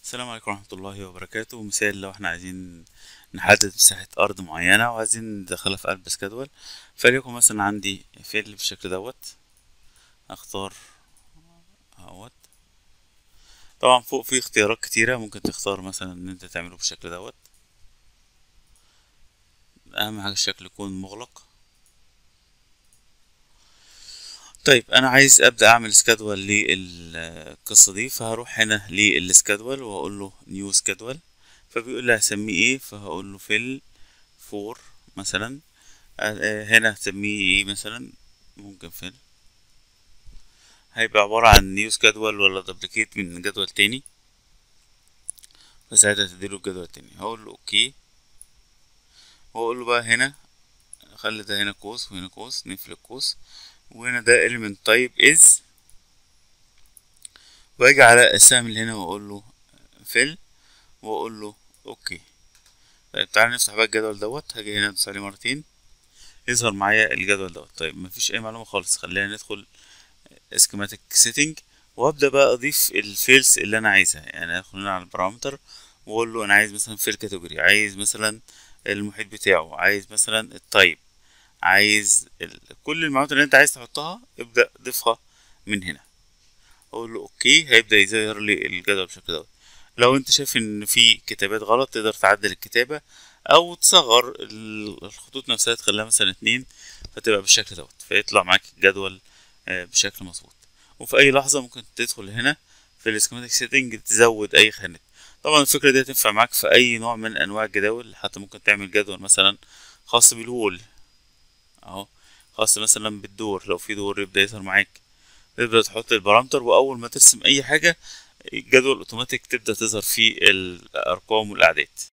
السلام عليكم ورحمة الله وبركاته مثال لو احنا عايزين نحدد مساحة أرض معينة وعايزين ندخلها في قلب سكادول فليكن مثلا عندي فيل بالشكل دوت اختار اهوت طبعا فوق في اختيارات كتيرة ممكن تختار مثلا ان انت تعمله بالشكل دوت اهم حاجة الشكل يكون مغلق طيب انا عايز ابدا اعمل سكادول للقصه دي فهروح هنا للسكادول واقول له نيو سكادول فبيقول لي هسميه ايه فهقول له فيل فور مثلا هنا هسميه ايه مثلا ممكن فيل هيبقى عبارة عن نيو سكادول ولا دبليكيت من جدول تاني فساعتها تديله الجدول التاني هقول له اوكي واقول له بقى هنا خلي ده هنا قوس وهنا قوس نقفل القوس وهنا ده element type is واجي على السهم اللي هنا واقول له fill واقول له اوكي طيب تعالى نفتح بقى الجدول دوت هاجي هنا ادوس عليه مرتين يظهر معايا الجدول دوت طيب مفيش اي معلومه خالص خلينا ندخل schematic setting وابدا بقى اضيف الفيلز اللي انا عايزها يعني ادخل هنا على البارامتر واقول له انا عايز مثلا فيل كاتيجوري عايز مثلا المحيط بتاعه عايز مثلا التايب عايز ال... كل المعلومات اللي انت عايز تحطها ابدأ ضيفها من هنا اقول له اوكي هيبدأ يظهر لي الجدول بالشكل دوت لو انت شايف ان في كتابات غلط تقدر تعدل الكتابة او تصغر الخطوط نفسها تخليها مثلا اتنين فتبقى بالشكل دوت فيطلع معاك الجدول بشكل مظبوط وفي اي لحظة ممكن تدخل هنا في السكيماتيك سيتنج تزود اي خانات طبعا الفكرة دي هتنفع معاك في اي نوع من انواع الجداول حتى ممكن تعمل جدول مثلا خاص بالوول اهو خاص مثلا بالدور لو في دور يبدأ يظهر معاك تبدأ تحط البارامتر وأول ما ترسم أي حاجة الجدول أوتوماتيك تبدأ تظهر فيه الأرقام والأعداد